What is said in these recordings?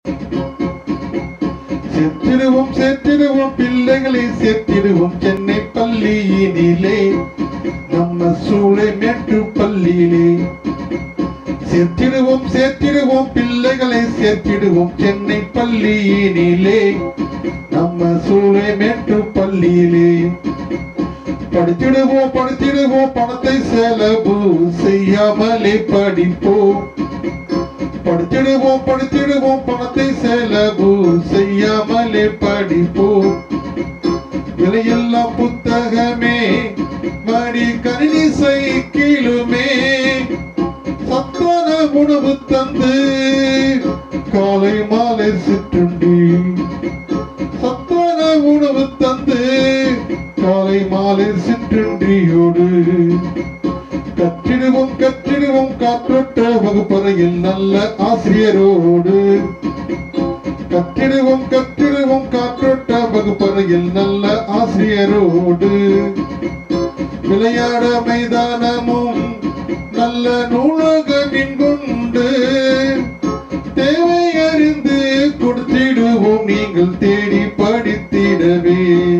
சேர்த்திடுவோம் சேர்த்திடுவோம் பிள்ளைகளை சேர்த்திடுவோம் சென்னை பள்ளியினிலே நம்ம சூளை மேட்டு பள்ளியிலே சேர்த்திடுவோம் சேர்த்திடுவோம் பிள்ளைகளை சேர்த்திடுவோம் சென்னை பள்ளியினிலே நம்ம சூளை மேட்டு பள்ளியிலே படித்திடுவோம் படித்திடுவோம் பணத்தை செலவு செய்யாமலே படிப்போம் படித்திடுவோம் படித்திடுவோம் பணத்தை செலவு செய்யாமலே படிப்போம் விலையெல்லாம் புத்தகமே மடி கணினி சைக்கிளுமே சத்தான உணவு தந்து காலை மாலை சிற்றுண்டி சத்தான உணவு தந்து காலை மாலை சிற்றுண்டியோடு கற்றிடுவோம் கற்றிடுவோம் காற்றோட்ட வகுப்பறையில் நல்ல ஆசிரியரோடு கற்றிடுவோம் கற்றிடுவோம் காற்றோட்ட வகுப்பறையில் நல்ல ஆசிரியரோடு விளையாட மைதானமும் நல்ல நூலகமின் கொண்டு தேவை அறிந்து கொடுத்திடுவோம் நீங்கள் தேடி படித்திடவே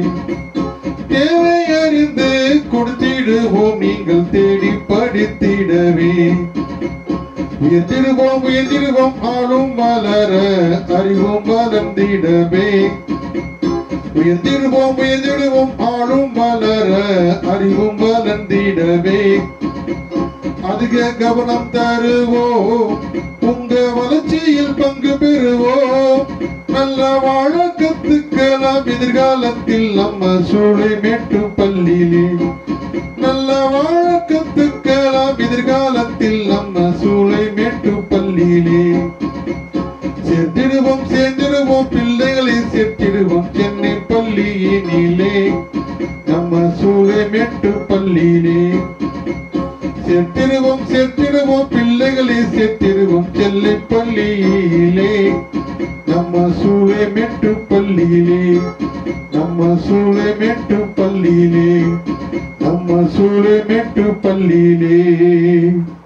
தேவை அறிந்து கொடுத்திடுவோம் நீங்கள் தேடி படித்திடவே உயர்த்திடுவோம் உயர்த்திடுவோம் ஆளும் வளர அறிவும் வளர்ந்திடவே உயர்த்திடுவோம் உயர்த்திடுவோம் ஆளும் வளர அறிவும் வளர்ந்திடவே அதிக கவனம் தருவோம் உங்க வளர்ச்சியில் பங்கு பெறுவோம் நல்ல வாழ கத்துக்கலாம் எதிர்காலத்தில் நம்ம சூளை மேட்டு பள்ளியிலே நல்ல வாழ கத்துக்கலாம் எதிர்காலத்தில் நம்ம சூளை மேட்டு பள்ளியிலே சேர்த்திடுவோம் சேர்த்திடுவோம் பிள்ளைகளை சேர்த்திடுவோம் சென்னை பள்ளியினிலே நம்ம சூளை மேட்டு பள்ளியிலே சேர்த்திடுவோம் சேர்த்திடுவோம் பிள்ளைகளை சேர்த்திடுவோம் செல்லை பள்ளியிலே நம்ம சூளை மேட்டு பள்ளியிலே நம்ம சூளை மேட்டு பள்ளியிலே நம்ம சூளை மேட்டு பள்ளியிலே